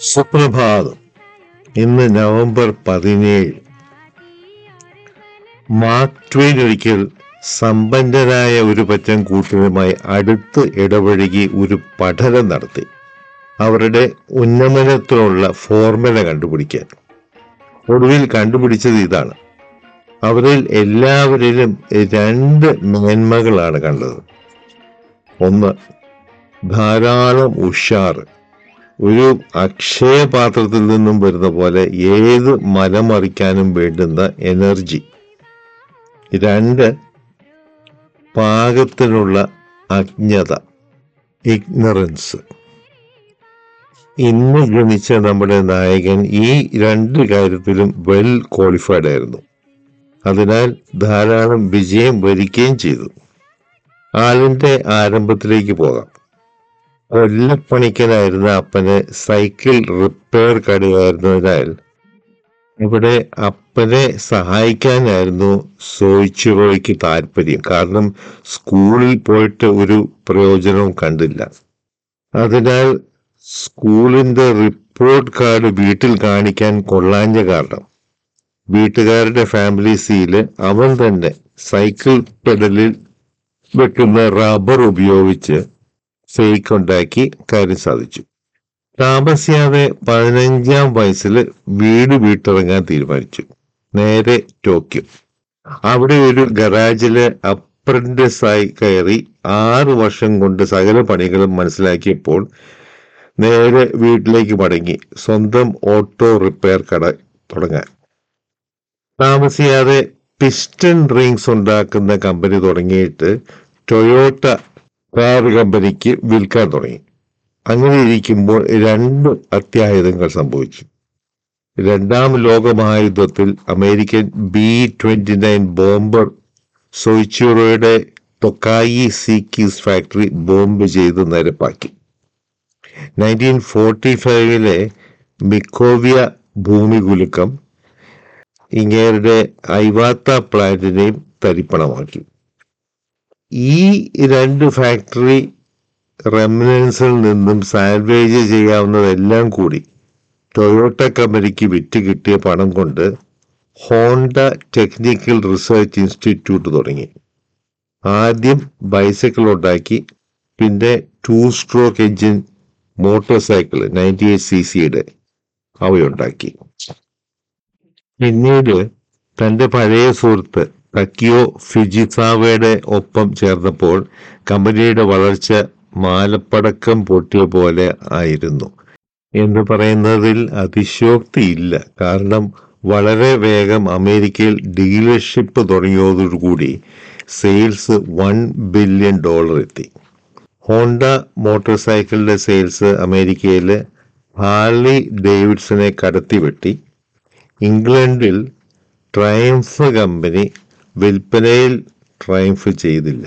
സുപ്രഭാതം ഇന്ന് നവംബർ പതിനേഴ് മാർക്ക് ട്വെയിൻ ഒരിക്കൽ സമ്പന്നരായ ഒരു പറ്റം കൂട്ടരുമായി അടുത്ത് ഇടപഴകി ഒരു പഠനം നടത്തി അവരുടെ ഉന്നമനത്തിനുള്ള ഫോർമുല കണ്ടുപിടിക്കാൻ ഒടുവിൽ കണ്ടുപിടിച്ചത് ഇതാണ് അവരിൽ എല്ലാവരിലും രണ്ട് മേന്മകളാണ് കണ്ടത് ഒന്ന് ധാരാളം ഉഷാറ് ഒരു അക്ഷയപാത്രത്തിൽ നിന്നും വരുന്ന പോലെ ഏത് മലമറിക്കാനും വേണ്ടുന്ന എനർജി രണ്ട് പാകത്തിനുള്ള അജ്ഞത ഇഗ്നറൻസ് ഇന്ന് ജനിച്ച നമ്മുടെ നായകൻ ഈ രണ്ട് കാര്യത്തിലും വെൽ ക്വാളിഫൈഡ് ആയിരുന്നു അതിനാൽ ധാരാളം വിജയം വരിക്കുകയും ചെയ്തു ആളിന്റെ ആരംഭത്തിലേക്ക് പോകാം കൊല്ലപ്പണിക്കനായിരുന്ന അപ്പന് സൈക്കിൾ റിപ്പയർ കടയായിരുന്നതിനാൽ ഇവിടെ അപ്പനെ സഹായിക്കാനായിരുന്നു സോയിച്ചുറോയ്ക്ക് താല്പര്യം കാരണം സ്കൂളിൽ പോയിട്ട് ഒരു പ്രയോജനവും കണ്ടില്ല അതിനാൽ സ്കൂളിന്റെ റിപ്പോർട്ട് കാർഡ് വീട്ടിൽ കാണിക്കാൻ കൊള്ളാഞ്ഞ കാരണം വീട്ടുകാരുടെ ഫാമിലി സീല് അവൻ തന്നെ സൈക്കിൾ പെഡലിൽ വെക്കുന്ന റബ്ബർ ഉപയോഗിച്ച് ഫേക്ക് ഉണ്ടാക്കി കാര്യം സാധിച്ചു താമസിയാതെ പതിനഞ്ചാം വയസ്സിൽ വീട് വീട്ടിറങ്ങാൻ തീരുമാനിച്ചു നേരെ ടോക്കിയോ അവിടെ ഒരു ഗറാജില് അപ്രന്റീസ് ആയി കയറി ആറ് വർഷം കൊണ്ട് സകല പണികളും മനസ്സിലാക്കിയപ്പോൾ നേരെ വീട്ടിലേക്ക് മടങ്ങി സ്വന്തം ഓട്ടോ റിപ്പയർ കട തുടങ്ങാൻ താമസിയാതെ പിസ്റ്റൺ റിങ്സ് ഉണ്ടാക്കുന്ന കമ്പനി തുടങ്ങിയിട്ട് ടൊയോട്ട കാർ കമ്പനിക്ക് വിൽക്കാൻ തുടങ്ങി അങ്ങനെ ഇരിക്കുമ്പോൾ രണ്ട് അത്യാഹിതങ്ങൾ സംഭവിച്ചു രണ്ടാം ലോക മഹായുദ്ധത്തിൽ American B twenty nine bomber സോയിച്ചൂറോയുടെ ടൊക്കായി സീക്കീസ് ഫാക്ടറി ബോംബ് ചെയ്ത് നിരപ്പാക്കി നയൻറ്റീൻ ഫോർട്ടി ഫൈവിലെ മിക്കോവിയ ഭൂമികുലുക്കം ഇങ്ങേരുടെ ഐവാത്ത പ്ലാന്റിനെയും തരിപ്പണമാക്കി ഈ രണ്ട് ഫാക്ടറി റെമിനൻസിൽ നിന്നും സാൽവേജ് ചെയ്യാവുന്നതെല്ലാം കൂടി ടൊയോട്ട കമ്പനിക്ക് വിറ്റ് കിട്ടിയ പണം കൊണ്ട് ഹോണ്ട ടെക്നിക്കൽ റിസർച്ച് ഇൻസ്റ്റിറ്റ്യൂട്ട് തുടങ്ങി ആദ്യം ബൈസൈക്കിൾ ഉണ്ടാക്കി പിന്നെ two stroke engine motor cycle ninety eight C സിയുടെ അവയുണ്ടാക്കി പിന്നീട് തന്റെ പഴയ സുഹൃത്ത് ടക്കിയോ ഫിജിസാവയുടെ ഒപ്പം ചേർന്നപ്പോൾ കമ്പനിയുടെ വളർച്ച മാലപ്പടക്കം പൊട്ടിയ പോലെ ആയിരുന്നു എന്ന് പറയുന്നതിൽ അതിശയോക്തിയില്ല കാരണം വളരെ വേഗം അമേരിക്കയിൽ ഡീലർഷിപ്പ് തുടങ്ങിയതോടുകൂടി സെയിൽസ് വൺ ബില്യൺ ഡോളർ എത്തി ഹോണ്ട മോട്ടോർ സൈക്കിളിന്റെ സെയിൽസ് അമേരിക്കയിൽ ഹാർലി ഡേവിഡ്സനെ കടത്തിവെട്ടി ഇംഗ്ലണ്ടിൽ ട്രയംഫ് കമ്പനി വിൽപ്പനയിൽ ട്രയംഫ് ചെയ്തില്ല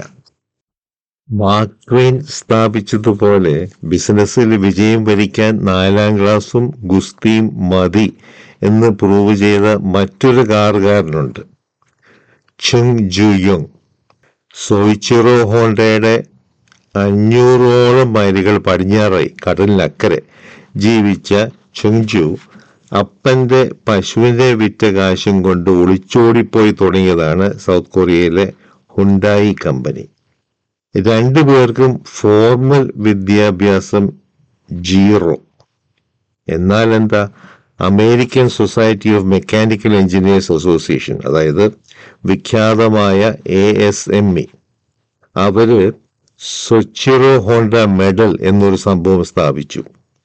മാക്വീൻ സ്ഥാപിച്ചതുപോലെ ബിസിനസ്സിൽ വിജയം വരിക്കാൻ നാലാം ക്ലാസ്സും ഗുസ്തിയും മതി എന്ന് പ്രൂവ് ചെയ്ത മറ്റൊരു കാറുകാരനുണ്ട് ചുങ് ജുയോങ് സോയിച്ചിറോ ഹോണ്ടയുടെ അഞ്ഞൂറോളം മൈലുകൾ പടിഞ്ഞാറായി കടലിനക്കരെ ജീവിച്ച ചുങ്ജു അപ്പന്റെ പശുവിനെ വിറ്റ കാശും കൊണ്ട് ഒളിച്ചോടിപ്പോയി തുടങ്ങിയതാണ് സൗത്ത് കൊറിയയിലെ ഹുണ്ടായി കമ്പനി രണ്ടുപേർക്കും ഫോർമൽ വിദ്യാഭ്യാസം ജീറോ എന്നാൽ എന്താ American society of mechanical engineers association അതായത് വിഖ്യാതമായ എ എസ് എം ഇ അവര് സൊച്ചിറോ ഹോണ്ട മെഡൽ എന്നൊരു സംഭവം സ്ഥാപിച്ചു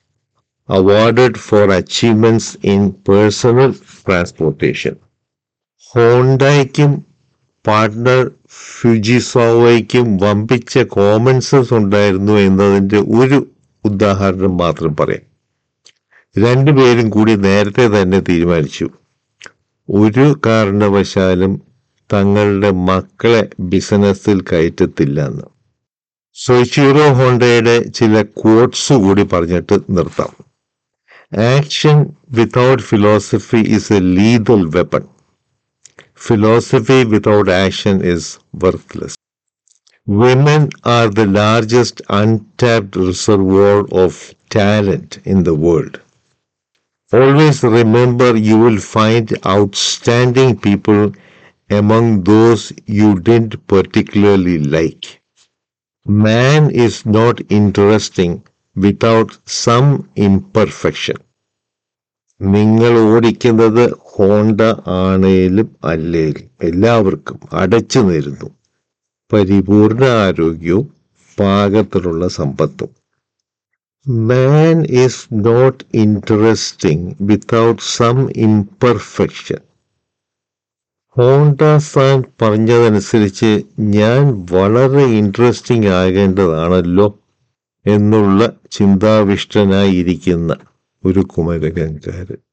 awarded for achievements in personal transportation ഹോണ്ടയ്ക്കും പാർട്ട്ണർ ഫ്യൂജിസോവയ്ക്കും വമ്പിച്ച കോമൺ സെൻസ് ഉണ്ടായിരുന്നു എന്നതിന്റെ ഒരു ഉദാഹരണം മാത്രം പറയാം രണ്ടുപേരും കൂടി നേരത്തെ തന്നെ തീരുമാനിച്ചു ഒരു കാരണവശാലും തങ്ങളുടെ മക്കളെ ബിസിനസ്സിൽ കയറ്റത്തില്ല എന്ന് സൊയ്ച്ചീറോ ഹോണ്ടയുടെ ചില കോട്സ് കൂടി പറഞ്ഞിട്ട് നിർത്താം action without philosophy is a lethal weapon philosophy without action is worthless. Women are the largest untapped reservoir of talent in the world. Always remember you will find outstanding people among those you didn't particularly like. Man is not interesting without some imperfection. നിങ്ങൾ ഓടിക്കുന്നത് Honda ആണേലും അല്ലേലും എല്ലാവർക്കും അടച്ചു നേരുന്നു പരിപൂർണ ആരോഗ്യവും പാകത്തിലുള്ള സമ്പത്തും man is not interesting without some imperfection Honda san പറഞ്ഞതനുസരിച്ച് ഞാൻ വളരെ ഇൻട്രസ്റ്റിംഗ് ആകേണ്ടതാണല്ലോ എന്നുള്ള ചിന്താവിഷ്ടനായിരിക്കുന്ന ഒരു കുമരകൻകാരൻ